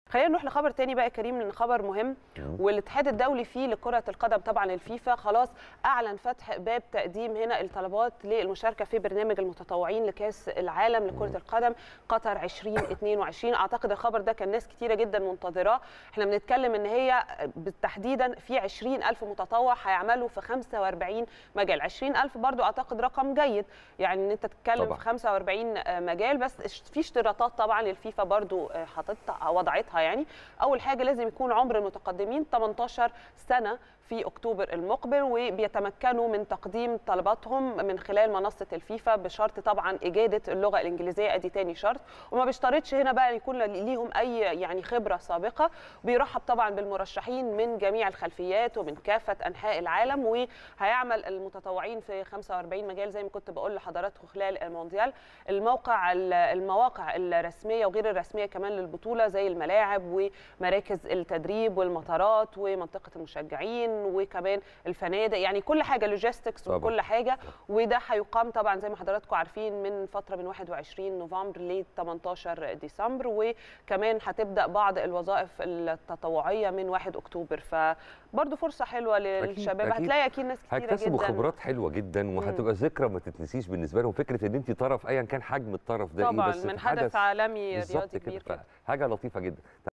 خلينا نروح لخبر تاني بقى يا كريم لان خبر مهم والاتحاد الدولي فيه لكره القدم طبعا الفيفا خلاص اعلن فتح باب تقديم هنا الطلبات للمشاركه في برنامج المتطوعين لكاس العالم لكره القدم قطر 2022 اعتقد الخبر ده كان ناس كتيره جدا منتظراه احنا بنتكلم ان هي بالتحديدا في 20000 متطوع هيعملوا في 45 مجال 20000 برضو اعتقد رقم جيد يعني ان انت تتكلم طبعاً. في 45 مجال بس في اشتراطات طبعا الفيفا برضو حاططها وضعتها يعني اول حاجه لازم يكون عمر المتقدمين 18 سنه في اكتوبر المقبل وبيتمكنوا من تقديم طلباتهم من خلال منصه الفيفا بشرط طبعا اجاده اللغه الانجليزيه ادي تاني شرط وما بيشترطش هنا بقى يكون ليهم اي يعني خبره سابقه بيرحب طبعا بالمرشحين من جميع الخلفيات ومن كافه انحاء العالم وهيعمل المتطوعين في 45 مجال زي ما كنت بقول لحضراتكم خلال المونديال الموقع المواقع الرسميه وغير الرسميه كمان للبطوله زي الملاعب ومراكز التدريب والمطارات ومنطقه المشجعين وكمان الفنادق يعني كل حاجه لوجيستكس طبعاً. وكل حاجه وده هيقام طبعا زي ما حضراتكم عارفين من فتره من 21 نوفمبر ل 18 ديسمبر وكمان هتبدا بعض الوظائف التطوعيه من 1 اكتوبر فبرضه فرصه حلوه للشباب أكيد. هتلاقي اكيد ناس كتيره هيكتسبوا جدا خبرات حلوه جدا وهتبقى ذكرى ما تتنسيش بالنسبه لهم فكره ان انت طرف ايا كان حجم الطرف ده طبعا ايه بس من في حدث عالمي بالظبط رياضي كده كبير كده حاجه لطيفه جدا